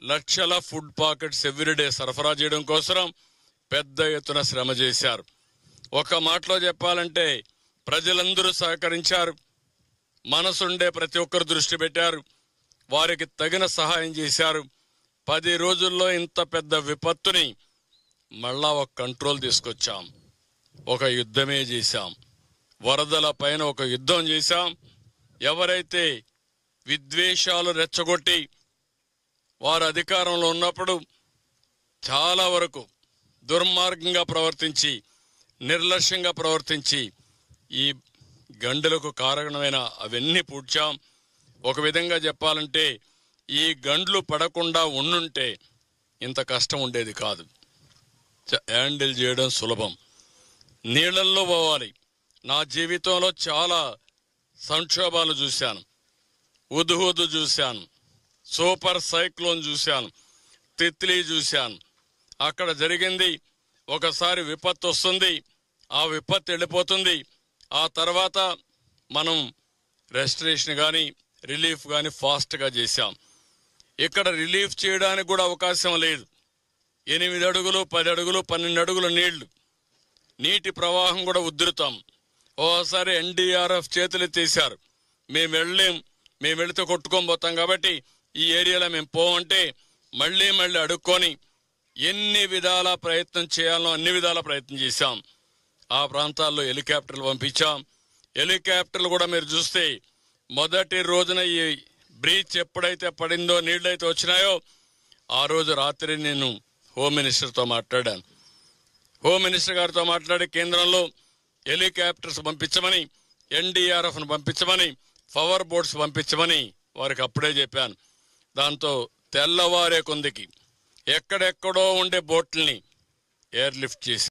లక్షల food pockets everyday సరఫరా చేయడం కోసం పెద్ద ఎత్తున శ్రమ చేశారు ఒక మాటలో చెప్పాలంటే ప్రజలందరూ సహకరించారు మనసుండే ప్రతి ఒక్కరు దృష్టి పెట్టారు వారికి తగిన సహాయం చేశారు పది రోజుల్లో ఇంత పెద్ద విపత్తుని మళ్ళా ఒక కంట్రోల్ తీసుకొచ్చాం ఒక యుద్ధమే చేశాం వరదల పైన ఒక యుద్ధం చేశాం ఎవరైతే విద్వేషాలు రెచ్చగొట్టి వారు అధికారంలో ఉన్నప్పుడు చాలా వరకు దుర్మార్గంగా ప్రవర్తించి నిర్లక్ష్యంగా ప్రవర్తించి ఈ గండులకు కారణమైన అవన్నీ పూడ్చాం ఒక విధంగా చెప్పాలంటే ఈ గండ్లు పడకుండా ఉండుంటే ఇంత కష్టం ఉండేది కాదు చ- హ్యాండిల్ చేయడం సులభం నీళ్ళల్లో పోవాలి నా జీవితంలో చాలా సంక్షోభాలు చూశాను ఉదుహుదు చూశాను సూపర్ సైక్లోన్ చూశాను తిత్లీ చూశాను అక్కడ జరిగింది ఒకసారి విపత్తు వస్తుంది ఆ విపత్తు వెళ్ళిపోతుంది ఆ తర్వాత మనం రెస్టరేషన్ కానీ రిలీఫ్ కానీ ఫాస్ట్గా చేశాం ఇక్కడ రిలీఫ్ చేయడానికి కూడా అవకాశం లేదు ఎనిమిది అడుగులు పది అడుగులు పన్నెండు అడుగుల నీళ్లు నీటి ప్రవాహం కూడా ఉధృతం ఓసారి ఎన్డీఆర్ఎఫ్ చేతులు ఎత్తేసారు మేము వెళ్ళలేం మేము వెళితే కొట్టుకొని పోతాం కాబట్టి ఈ ఏరియాలో మేము పోవంటే మళ్ళీ మళ్ళీ అడుక్కొని ఎన్ని విధాల ప్రయత్నం చేయాలో అన్ని విధాల ప్రయత్నం చేశాం ఆ ప్రాంతాల్లో హెలికాప్టర్లు పంపించాం హెలికాప్టర్లు కూడా మీరు చూస్తే మొదటి రోజున ఈ బ్రీచ్ ఎప్పుడైతే పడిందో నీళ్ళైతే వచ్చినాయో ఆ రోజు రాత్రి నేను హోమ్ మినిస్టర్తో మాట్లాడాను హోమ్ మినిస్టర్ గారితో మాట్లాడి కేంద్రంలో హెలికాప్టర్స్ పంపించమని ఎన్డీఆర్ఎఫ్ను పంపించమని పవర్ బోట్స్ పంపించమని వారికి అప్పుడే చెప్పాను దాంతో తెల్లవారే కొందికి ఎక్కడెక్కడో ఉండే బోట్లని ఎయిర్ లిఫ్ట్ చేసి